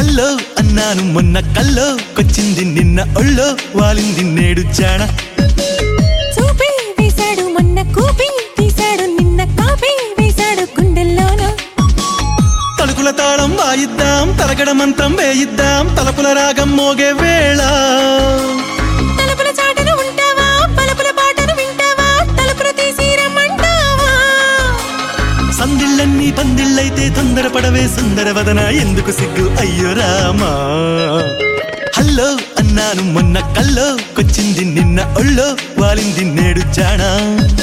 hello అన్నాను మొన్న కల్లో కొచ్చింది నిన్న ఒళ్ళో వాలింది నేడు చాణ చూపి వేశాడు మొన్న కూపి తీశాడు నిన్న కాపీ వేశాడు గుండెల్లోన తలుకుల తాళం వాయిద్దాం తలగడ మంత్రం వేయిద్దాం తలపుల రాగం మోగే వేళ తలుపుల చాటున ఉంటావా పలుపుల పాటను వింటావా తలుపులు తీసి రమ్మంటావా సందిళ్ళన్నీ పందిళ్ళైతే తొందరపడవే సుందర వదన ఎందుకు సిగ్గు అయ్యో రామా హల్లో అన్నాను మొన్న కల్లో కొచ్చింది నిన్న ఒళ్ళో వాలింది నేడు చాణా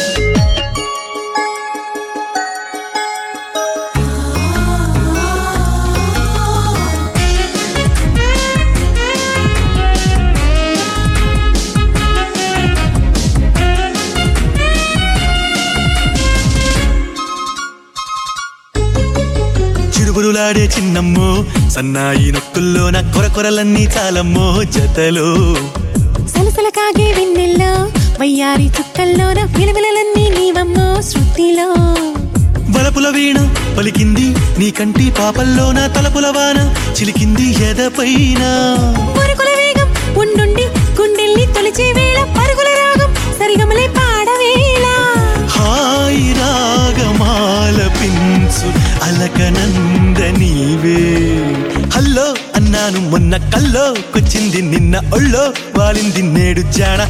చిరుబురులాడే చిన్నమ్మో సన్నాయి నొక్కుల్లో నా కొరకొరలన్నీ చాలమ్మో జతలో సలసల కాగే వెన్నెల్లో వయ్యారి చుక్కల్లోన విలువలన్నీ నీవమ్మో శృతిలో వలపుల వీణ పలికింది నీ కంటి పాపల్లో నా తలపుల వాన చిలికింది ఎదపైన పరుగుల వేగం ఉండుండి గుండెల్ని తొలిచే వేళ పరుగుల రాగం సరిగమలే పాడవేళ హాయి రాగమాల పించు అలకనంద నీవే హల్లో అన్నాను మొన్న కల్లో కొచ్చింది నిన్న ఒళ్ళో వాలింది నేడు జాడ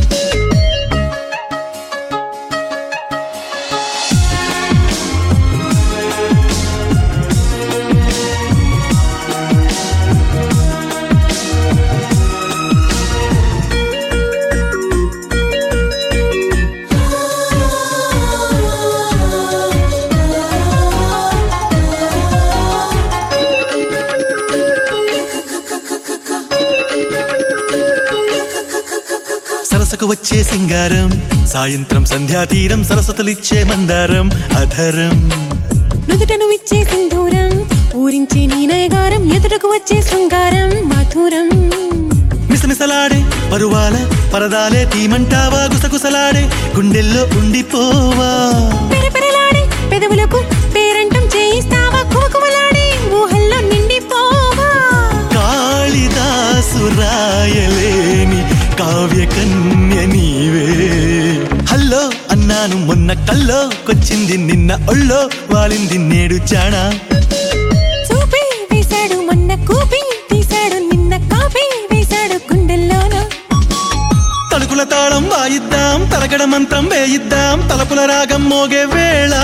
సరసకు వచ్చే సింగారం సాయంత్రం సంధ్యా తీరం సరస్వతులిచ్చే మందారం అధరం నుదుటను ఇచ్చే సింధూరం ఊరించే నీ నయగారం ఎదుటకు వచ్చే శృంగారం మధురం మిసమిసలాడే పరువాల పరదాలే తీమంటావా గుసగుసలాడే గుండెల్లో ఉండిపోవా పెరపెరలాడే పెదవులకు పేరంటం చేయిస్తావా కుమకుమలాడే ఊహల్లో నిండిపోవా కాళిదాసు రాయలేని కావ్య కన్య నీవే హల్లో అన్నాను మొన్న కల్లో కొచ్చింది నిన్న ఒళ్ళో వాలింది నేడు చాణా చూపి వేశాడు మొన్న కూపి తీశాడు నిన్న కాపీ వేశాడు గుండెల్లోన తలుకుల తాళం వాయిద్దాం తలగడ మంత్రం వేయిద్దాం తలపుల రాగం మోగే వేళ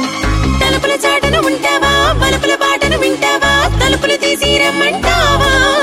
తలుపుల చాటున ఉంటావా పలుపుల పాటను వింటావా తలుపులు తీసి రమ్మంటావా